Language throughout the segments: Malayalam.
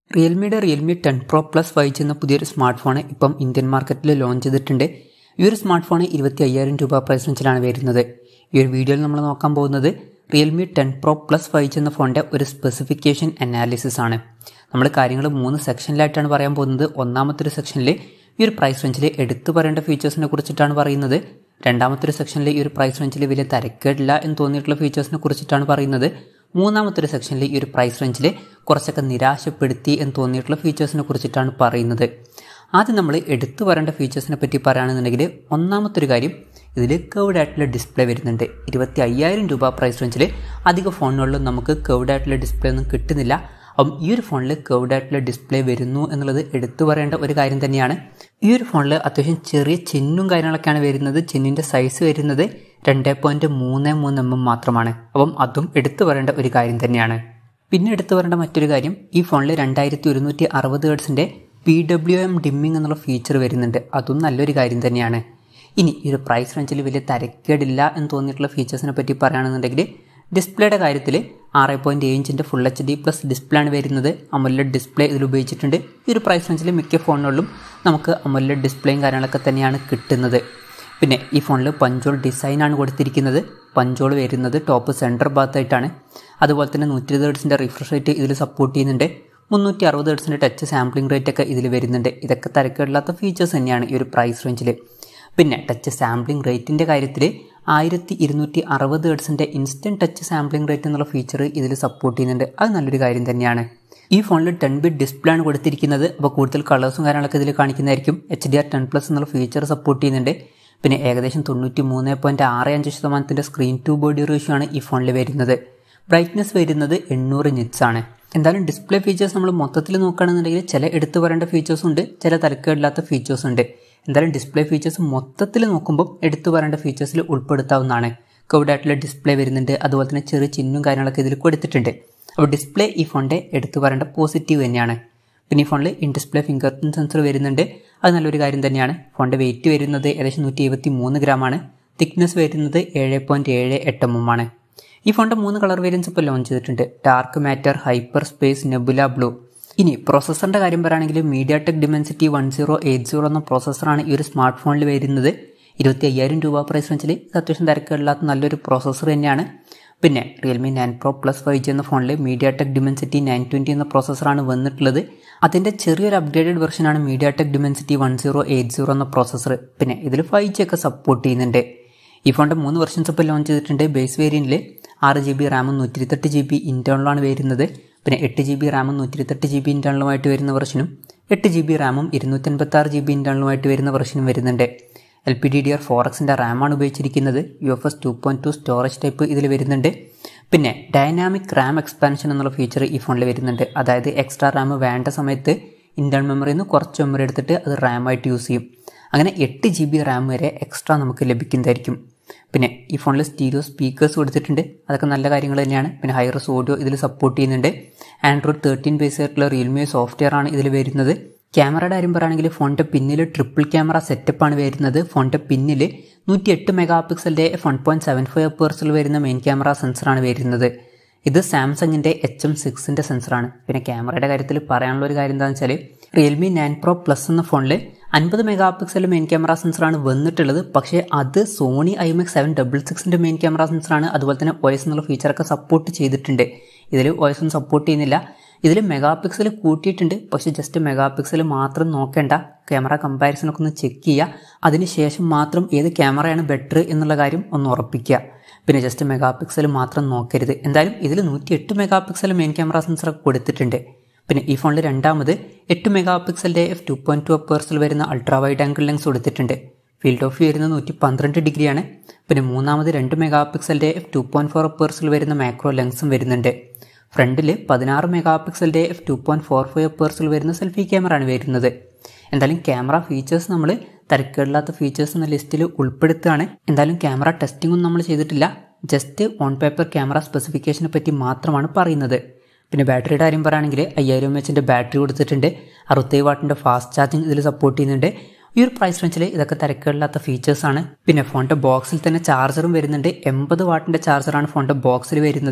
റിയൽമിയുടെ Realme ten pro plus five G എന്ന പുതിയൊരു സ്മാർട്ട് ഫോൺ ഇപ്പം ഇന്ത്യൻ മാർക്കറ്റിൽ ലോഞ്ച് ചെയ്തിട്ടുണ്ട് ഈ ഒരു സ്മാർട്ട് ഫോൺ ഇരുപത്തി അയ്യായിരം രൂപ പ്രൈസ് റേഞ്ചിലാണ് വരുന്നത് ഈ ഒരു വീഡിയോയിൽ നമ്മൾ നോക്കാൻ പോകുന്നത് Realme ten pro plus five G എന്ന ഫോണിൻ്റെ ഒരു സ്പെസിഫിക്കേഷൻ അനാലിസിസ് ആണ് നമ്മൾ കാര്യങ്ങൾ മൂന്ന് സെക്ഷനിലായിട്ടാണ് പറയാൻ പോകുന്നത് ഒന്നാമത്തെ ഒരു സെക്ഷനിൽ ഈ ഒരു പ്രൈസ് റേഞ്ചിൽ എടുത്തു പറയേണ്ട ഫീച്ചേഴ്സിനെ കുറിച്ചിട്ടാണ് പറയുന്നത് രണ്ടാമത്തെ ഒരു സെക്ഷനിൽ ഈ ഒരു പ്രൈസ് റേഞ്ചിൽ വലിയ തരക്കേടില്ല എന്ന് തോന്നിയിട്ടുള്ള ഫീച്ചേഴ്സിനെ കുറിച്ചിട്ടാണ് പറയുന്നത് മൂന്നാമത്തെ ഒരു സെക്ഷനിൽ ഈ ഒരു പ്രൈസ് റേഞ്ചിൽ കുറച്ചൊക്കെ നിരാശപ്പെടുത്തി എന്ന് തോന്നിയിട്ടുള്ള ഫീച്ചേഴ്സിനെ കുറിച്ചിട്ടാണ് പറയുന്നത് ആദ്യം നമ്മൾ എടുത്തു പറയേണ്ട ഫീച്ചേഴ്സിനെ പറ്റി പറയുകയാണെന്നുണ്ടെങ്കിൽ ഒന്നാമത്തെ ഒരു കാര്യം ഇതിൽ കേർഡ് ആയിട്ടുള്ള ഡിസ്പ്ലേ വരുന്നുണ്ട് ഇരുപത്തി അയ്യായിരം രൂപ പ്രൈസ് റേഞ്ചിൽ അധിക ഫോണുകളിലും നമുക്ക് കേർഡ് ആയിട്ടുള്ള ഡിസ്പ്ലേ ഒന്നും കിട്ടുന്നില്ല അപ്പം ഈ ഒരു ഫോണിൽ കേർഡ് ആയിട്ടുള്ള ഡിസ്പ്ലേ വരുന്നു എന്നുള്ളത് എടുത്തു പറയേണ്ട ഒരു കാര്യം തന്നെയാണ് ഈ ഒരു ഫോണിൽ അത്യാവശ്യം ചെറിയ ചിഹ്നും കാര്യങ്ങളൊക്കെയാണ് വരുന്നത് ചിഹ്നിൻ്റെ സൈസ് വരുന്നത് രണ്ട് പോയിൻറ്റ് മൂന്ന് മൂന്ന് എം എം മാത്രമാണ് അപ്പം അതും എടുത്തു പറയേണ്ട ഒരു കാര്യം തന്നെയാണ് പിന്നെ എടുത്തു പറയേണ്ട മറ്റൊരു കാര്യം ഈ ഫോണിൽ രണ്ടായിരത്തി ഒരുന്നൂറ്റി അറുപത് ഹേർട്സിൻ്റെ പി ഡബ്ല്യു എം ഡിമ്മിംഗ് എന്നുള്ള ഫീച്ചർ വരുന്നുണ്ട് അതും നല്ലൊരു കാര്യം തന്നെയാണ് ഇനി ഈ ഒരു പ്രൈസ് റേഞ്ചിൽ വലിയ തരക്കേടില്ല എന്ന് തോന്നിയിട്ടുള്ള ഫീച്ചേഴ്സിനെ പറ്റി പറയുകയാണെന്നുണ്ടെങ്കിൽ ഡിസ്പ്ലേയുടെ കാര്യത്തിൽ ആറ് പോയിൻറ്റ് ഏഴ് ഇഞ്ചിൻ്റെ full H D plus display ആണ് വരുന്നത് അമൊല്ലഡ് ഡിസ്പ്ലേ ഇതിൽ ഉപയോഗിച്ചിട്ടുണ്ട് ഈ ഒരു പ്രൈസ് റേഞ്ചിൽ മിക്ക ഫോണുകളിലും നമുക്ക് അമൊല്ലഡ് ഡിസ്പ്ലേയും കാര്യങ്ങളൊക്കെ തന്നെയാണ് കിട്ടുന്നത് പിന്നെ ഈ ഫോണിൽ പഞ്ചോൾ ഡിസൈനാണ് കൊടുത്തിരിക്കുന്നത് പഞ്ചോൾ വരുന്നത് ടോപ്പ് സെൻറ്റർ ഭാഗത്തായിട്ടാണ് അതുപോലെ തന്നെ നൂറ്റി ഇരുപത് ഹെർട്സിൻ്റെ റിഫ്രഷ് റേറ്റ് ഇതിൽ സപ്പോർട്ട് ചെയ്യുന്നുണ്ട് മുന്നൂറ്റി അറുപത് ഹെർട്സിൻ്റെ ടച്ച് സാമ്പിളിംഗ് റേറ്റ് ഒക്കെ ഇതിൽ വരുന്നുണ്ട് ഇതൊക്കെ തരക്കേടില്ലാത്ത ഫീച്ചേഴ്സ് തന്നെയാണ് ഈ ഒരു പ്രൈസ് റേഞ്ചിൽ പിന്നെ ടച്ച് സാമ്പിളിംഗ് റേറ്റിൻ്റെ കാര്യത്തിൽ ആയിരത്തി ഇരുന്നൂറ്റി അറുപത് ഹെർട്സിൻ്റെ ഇൻസ്റ്റൻറ്റ് ടച്ച് സാമ്പിളിംഗ് റേറ്റ് എന്നുള്ള ഫീച്ചർ ഇതിൽ സപ്പോർട്ട് ചെയ്യുന്നുണ്ട് അത് നല്ലൊരു കാര്യം തന്നെയാണ് ഈ ഫോണിൽ ടെൻ ബിറ്റ് ഡിസ്പ്ലേ ആണ് കൊടുത്തിരിക്കുന്നത് അപ്പോൾ കൂടുതൽ കളേഴ്സും കാര്യങ്ങളൊക്കെ ഇതിൽ കാണിക്കുന്നതായിരിക്കും H D R ten plus എന്നുള്ള ഫീച്ചർ സപ്പോർട്ട് ചെയ്യുന്നുണ്ട് പിന്നെ ഏകദേശം തൊണ്ണൂറ്റി മൂന്ന് പോയിൻറ്റ് ആറ് അഞ്ച് ശതമാനത്തിൻ്റെ സ്ക്രീൻ ടു ബോഡി റേഷ്യോ ആണ് ഈ ഫോണിൽ വരുന്നത് ബ്രൈറ്റ്നസ് വരുന്നത് എണ്ണൂറ് നിറ്റ്സ് ആണ് എന്തായാലും ഡിസ്പ്ലേ ഫീച്ചേഴ്സ് നമ്മൾ മൊത്തത്തിൽ നോക്കുകയാണെന്നുണ്ടെങ്കിൽ ചില എടുത്തു പറയേണ്ട ഫീച്ചേഴ്സ് ഉണ്ട് ചില തരക്കേടില്ലാത്ത ഫീച്ചേഴ്സ് ഉണ്ട് എന്തായാലും ഡിസ്പ്ലേ ഫീച്ചേഴ്സ് മൊത്തത്തിൽ നോക്കുമ്പോൾ എടുത്തു പറയേണ്ട ഫീച്ചേഴ്സിൽ ഉൾപ്പെടുത്താവുന്നതാണ് കൗഡ് ആയിട്ടുള്ള ഡിസ്പ്ലേ വരുന്നുണ്ട് അതുപോലെ തന്നെ ചെറിയ ചിഹ്നും കാര്യങ്ങളൊക്കെ ഇതിൽ കൊടുത്തിട്ടുണ്ട് അപ്പോൾ ഡിസ്പ്ലേ ഈ ഫോണിൻ്റെ എടുത്തു പറയേണ്ട പോസിറ്റീവ് തന്നെയാണ് പിന്നെ ഈ ഫോണിൽ in display fingerprint sensor വരുന്നുണ്ട് അത് നല്ലൊരു കാര്യം തന്നെയാണ് ഫോണിൻ്റെ വെയിറ്റ് വരുന്നത് ഏകദേശം നൂറ്റി എഴുപത്തി മൂന്ന് ഗ്രാമാണ് തിക്നെസ് വരുന്നത് ഏഴ് പോയിൻറ്റ് ഏഴ് എട്ട് എം എം ആണ് ഈ ഫോണിൻ്റെ മൂന്ന് കളർ വേരിയൻസ് ഇപ്പോൾ ലോഞ്ച് ചെയ്തിട്ടുണ്ട് dark matter hyper space nebula blue ഇനി പ്രോസസ്സറിൻ്റെ കാര്യം പറയുകയാണെങ്കിൽ MediaTek Dimensity one zero eight zero എന്ന പ്രോസസ്സറാണ് ഈ ഒരു സ്മാർട്ട് ഫോണിൽ വരുന്നത് ഇരുപത്തി അയ്യായിരം രൂപ പ്രൈസ് വെച്ചിൽ ഇത് അത്യാവശ്യം തിരക്കില്ലാത്ത നല്ലൊരു പ്രോസസ്സർ തന്നെയാണ് പിന്നെ Realme nine pro plus five G എന്ന ഫോണിൽ MediaTek Dimensity nine twenty എന്ന പ്രോസസ്സറാണ് വന്നിട്ടുള്ളത് അതിൻ്റെ ചെറിയൊരു അപ്ഗ്രേഡഡ് വെർഷനാണ് MediaTek Dimensity one zero eight zero എന്ന പ്രോസസ്സർ പിന്നെ ഇതിൽ ഫൈവ് ജി ഒക്കെ സപ്പോർട്ട് ചെയ്യുന്നുണ്ട് ഈ ഫോണിൻ്റെ മൂന്ന് വെർഷൻസ് ഇപ്പോൾ ലോഞ്ച് ചെയ്തിട്ടുണ്ട് ബേസ് വേരിയൻറ്റിൽ ആറ് ജി ബി റാമും നൂറ്റി ഇരുപത്തെട്ട് ജി ബി ഇൻറ്റേണലാണ് വരുന്നത് പിന്നെ എട്ട് ജി ബി റാമും നൂറ്റി ഇരുപത്തെട്ട് ജി ബി ഇൻറ്റേണലുമായിട്ട് വരുന്ന വെർഷനും എട്ട് ജി ബി റാമും ഇരുന്നൂറ്റൻപത്തി ആറ് ജി ബി ഇൻറ്റേണലുമായിട്ട് വരുന്ന വെർഷനും വരുന്നുണ്ട് L P D D R four എക്സിൻ്റെ റാമാണ് ഉപയോഗിച്ചിരിക്കുന്നത് U F S two point two storage type ഇതിൽ വരുന്നുണ്ട് പിന്നെ ഡൈനാമിക് റാം എക്സ്പാൻഷൻ എന്നുള്ള ഫീച്ചർ ഈ ഫോണിൽ വരുന്നുണ്ട് അതായത് എക്സ്ട്രാ റാം വേണ്ട സമയത്ത് ഇൻറ്റേൺ മെമ്മറിയിൽ നിന്ന് കുറച്ച് മെമ്മറി എടുത്തിട്ട് അത് റാമായിട്ട് യൂസ് ചെയ്യും അങ്ങനെ എട്ട് ജി ബി റാം വരെ എക്സ്ട്രാ നമുക്ക് ലഭിക്കുന്നതായിരിക്കും പിന്നെ ഈ ഫോണിൽ സ്റ്റീരിയോ സ്പീക്കേഴ്സ് കൊടുത്തിട്ടുണ്ട് അതൊക്കെ നല്ല കാര്യങ്ങൾ തന്നെയാണ് പിന്നെ ഹൈറസ് ഓഡിയോ ഇതിൽ സപ്പോർട്ട് ചെയ്യുന്നുണ്ട് ആൻഡ്രോയിഡ് തേർട്ടീൻ ബേസ് ആയിട്ടുള്ള റിയൽമി സോഫ്റ്റ്വെയർ ആണ് ഇതിൽ വരുന്നത് ക്യാമറയുടെ കാര്യം പറയുകയാണെങ്കിൽ ഫോണിൻ്റെ പിന്നിൽ ട്രിപ്പിൾ ക്യാമറ സെറ്റപ്പാണ് വരുന്നത് ഫോണിൻ്റെ പിന്നിൽ നൂറ്റി എട്ട് മെഗാ പിക്സലിൻ്റെ വൺ പോയിൻറ്റ് സെവൻ ഫൈവ് പേഴ്സിൽ വരുന്ന മെയിൻ ക്യാമറ സെൻസറാണ് വരുന്നത് ഇത് സാംസങ്ങിൻ്റെ എച്ച് എം സിക്സിൻ്റെ സെൻസറാണ് പിന്നെ ക്യാമറയുടെ കാര്യത്തിൽ പറയാനുള്ള ഒരു കാര്യം എന്താണെന്ന് വെച്ചാൽ റിയൽമി നയൻ പ്രോ പ്ലസ് എന്ന ഫോണിൽ അൻപത് മെഗാ പിക്സൽ മെയിൻ ക്യാമറ സെൻസറാണ് വന്നിട്ടുള്ളത് പക്ഷേ അത് Sony I M X seven double സിക്സിൻ്റെ മെയിൻ ക്യാമറ സെൻസറാണ് അതുപോലെ തന്നെ ഒയസ് എന്നുള്ള ഫീച്ചറൊക്കെ സപ്പോർട്ട് ചെയ്തിട്ടുണ്ട് ഇതിൽ ഒയസ് ഒന്നും സപ്പോർട്ട് ചെയ്യുന്നില്ല ഇതിൽ മെഗാ പിക്സൽ കൂട്ടിയിട്ടുണ്ട് പക്ഷേ ജസ്റ്റ് മെഗാ പിക്സൽ മാത്രം നോക്കേണ്ട ക്യാമറ കമ്പാരിസണൊക്കെ ഒന്ന് ചെക്ക് ചെയ്യുക അതിനുശേഷം മാത്രം ഏത് ക്യാമറയാണ് ബെറ്റർ എന്നുള്ള കാര്യം ഒന്ന് ഉറപ്പിക്കുക പിന്നെ ജസ്റ്റ് മെഗാ പിക്സൽ മാത്രം നോക്കരുത് എന്തായാലും ഇതിൽ നൂറ്റി എട്ട് മെഗാ പിക്സൽ മെയിൻ ക്യാമറ സെൻസറൊക്കെ കൊടുത്തിട്ടുണ്ട് പിന്നെ ഈ ഫോണിൽ രണ്ടാമത് എട്ട് മെഗാ പിക്സലിൻ്റെ എഫ് ടു പോയിൻറ്റ് ടു അപ്പേഴ്സിൽ വരുന്ന അൾട്രാ വൈഡ് ആംഗിൾ ലെൻസ് കൊടുത്തിട്ടുണ്ട് ഫീൽഡ് ഓഫ് വ്യൂ വരുന്നത് നൂറ്റി പന്ത്രണ്ട് ഡിഗ്രിയാണ് പിന്നെ മൂന്നാമത് രണ്ട് മെഗാ പിക്സലിൻ്റെ എഫ് ടു പോയിൻറ്റ് ഫോർ അപ്പേഴ്സിൽ വരുന്ന മാക്രോ ലെൻസും വരുന്നുണ്ട് ഫ്രണ്ടിൽ പതിനാറ് മെഗാ പിക്സലിൻ്റെ F two point four five അപ്പേഴ്സിൽ വരുന്ന സെൽഫി ക്യാമറ ആണ് വരുന്നത് എന്തായാലും ക്യാമറ ഫീച്ചേഴ്സ് നമ്മൾ തരക്കേടില്ലാത്ത ഫീച്ചേഴ്സ് എന്ന ലിസ്റ്റിൽ ഉൾപ്പെടുത്തുകയാണ് എന്തായാലും ക്യാമറ ടെസ്റ്റിംഗ് ഒന്നും നമ്മൾ ചെയ്തിട്ടില്ല ജസ്റ്റ് ഓൺ പേപ്പർ ക്യാമറ സ്പെസിഫിക്കേഷനെ പറ്റി മാത്രമാണ് പറയുന്നത് പിന്നെ ബാറ്ററിയുടെ കാര്യം പറയുകയാണെങ്കിൽ അയ്യായിരം എം എച്ചിൻ്റെ ബാറ്ററി കൊടുത്തിട്ടുണ്ട് അറുപത്തേഴ് വാട്ടിൻ്റെ ഫാസ്റ്റ് ചാർജിങ് ഇതിൽ സപ്പോർട്ട് ചെയ്യുന്നുണ്ട് ഈ ഒരു പ്രൈസ് റേഞ്ചിൽ ഇതൊക്കെ തിരക്കുകളില്ലാത്ത ഫീച്ചേഴ്സാണ് പിന്നെ ഫോണിൻ്റെ ബോക്സിൽ തന്നെ ചാർജറും വരുന്നുണ്ട് എൺപത് വാട്ടിൻ്റെ ചാർജറാണ് ഫോണിൻ്റെ ബോക്സിൽ വരുന്നത്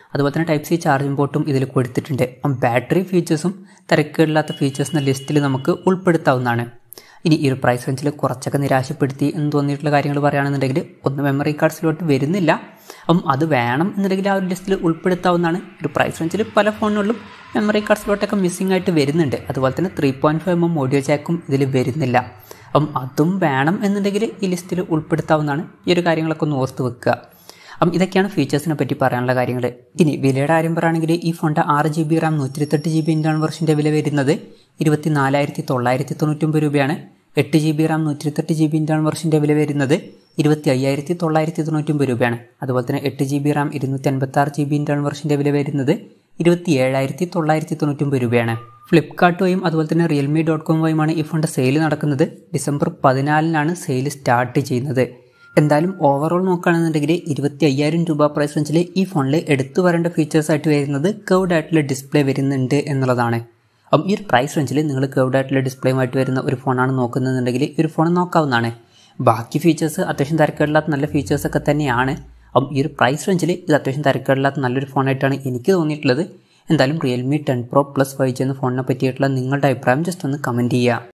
അതുപോലെ തന്നെ ടൈപ്പ് സി ചാർജിംഗ് പോർട്ടും ഇതിൽ കൊടുത്തിട്ടുണ്ട് അപ്പം ബാറ്ററി ഫീച്ചേഴ്സും തിരക്കേടില്ലാത്ത ഫീച്ചേഴ്സ് എന്ന ലിസ്റ്റിൽ നമുക്ക് ഉൾപ്പെടുത്താവുന്നതാണ് ഇനി ഈ ഒരു പ്രൈസ് റേഞ്ചിൽ കുറച്ചൊക്കെ നിരാശപ്പെടുത്തി എന്ന് തോന്നിയിട്ടുള്ള കാര്യങ്ങൾ പറയുകയാണെന്നുണ്ടെങ്കിൽ ഒന്ന് മെമ്മറി കാർഡ് സ്ലോട്ട് വരുന്നില്ല അപ്പം അത് വേണം എന്നുണ്ടെങ്കിൽ ആ ഒരു ലിസ്റ്റിൽ ഉൾപ്പെടുത്താവുന്നതാണ് ഒരു പ്രൈസ് റേഞ്ചിൽ പല ഫോണുകളിലും മെമ്മറി കാർഡ് സ്ലോട്ടൊക്കെ മിസ്സിംഗ് ആയിട്ട് വരുന്നുണ്ട് അതുപോലെ തന്നെ three point five M audio ജാക്കും ഇതിൽ വരുന്നില്ല അപ്പം അതും വേണം എന്നുണ്ടെങ്കിൽ ഈ ലിസ്റ്റിൽ ഉൾപ്പെടുത്താവുന്നതാണ് ഈ ഒരു കാര്യങ്ങളൊക്കെ ഒന്ന് ഓർത്ത് വെക്കുക അപ്പം ഇതൊക്കെയാണ് ഫീച്ചേഴ്സിനെ പറ്റി പറയാനുള്ള കാര്യങ്ങൾ ഇനി വിലയുടെ കാര്യം പറയുകയാണെങ്കിൽ ഈ ഫോണിൻ്റെ ആറ് ജി ബി റാം നൂറ്റിരുത്തെട്ട് ജി ബി ഇൻ്റേണൽ വെർഷൻ്റെ വില വരുന്നത് ഇരുപത്തി നാലായിരത്തി തൊള്ളായിരത്തി തൊണ്ണൂറ്റൊമ്പത് രൂപയാണ് എട്ട് ജി ബി റാം നൂറ്റിരുത്തെട്ട് ജി ബി ഇൻ്റേണൽ വെർഷൻ്റെ വില വരുന്നത് ഇരുപത്തി അയ്യായിരത്തി തൊള്ളായിരത്തി തൊണ്ണൂറ്റൊമ്പത് രൂപയാണ് അതുപോലെ തന്നെ എട്ട് ജി ബി റാം ഇരുന്നൂറ്റി അൻപത്തി ആറ് ജി ബി ഇൻ്റേണൽ വെർഷൻ്റെ വില വരുന്നത് ഇരുപത്തി ഏഴായിരത്തി തൊള്ളായിരത്തി തൊണ്ണൂറ്റൊമ്പത് രൂപയാണ് ഫ്ലിപ്കാർട്ട് വഴിയും അതുപോലെ തന്നെ റിയൽമി ഡോട്ട് കോം വഴിയുമാണ് ഈ ഫോണിൻ്റെ സെയിൽ നടക്കുന്നത് ഡിസംബർ പതിനാലിനാണ് സെയിൽ സ്റ്റാർട്ട് ചെയ്യുന്നത് എന്തായാലും ഓവറോൾ നോക്കുകയാണെന്നുണ്ടെങ്കിൽ ഇരുപത്തി അയ്യായിരം രൂപ പ്രൈസ് റേഞ്ചിൽ ഈ ഫോണിൽ എടുത്തു വരേണ്ട ഫീച്ചേഴ്സ് ആയിട്ട് വരുന്നത് കർവ്ഡ് ആയിട്ടുള്ള ഡിസ്പ്ലേ വരുന്നുണ്ട് എന്നുള്ളതാണ് അപ്പം ഈ ഒരു പ്രൈസ് റേഞ്ചിൽ നിങ്ങൾ കർവ്ഡ് ആയിട്ടുള്ള ഡിസ്പ്ലേയുമായിട്ട് വരുന്ന ഒരു ഫോണാണ് നോക്കുന്നതെന്നുണ്ടെങ്കിൽ ഈ ഒരു ഫോൺ നോക്കാവുന്നതാണ് ബാക്കി ഫീച്ചേഴ്സ് അത്യാവശ്യം തിരക്കേടില്ലാത്ത നല്ല ഫീച്ചേഴ്സൊക്കെ തന്നെയാണ് അപ്പം ഈ ഒരു പ്രൈസ് റേഞ്ചിൽ ഇത് അത്യാവശ്യം തിരക്കേടില്ലാത്ത നല്ലൊരു ഫോണായിട്ടാണ് എനിക്ക് തോന്നിയിട്ടുള്ളത് എന്തായാലും Realme ten pro plus five G എന്ന ഫോണിനെ പറ്റിയിട്ടുള്ള നിങ്ങളുടെ അഭിപ്രായം ജസ്റ്റ് ഒന്ന് കമൻറ്റ് ചെയ്യുക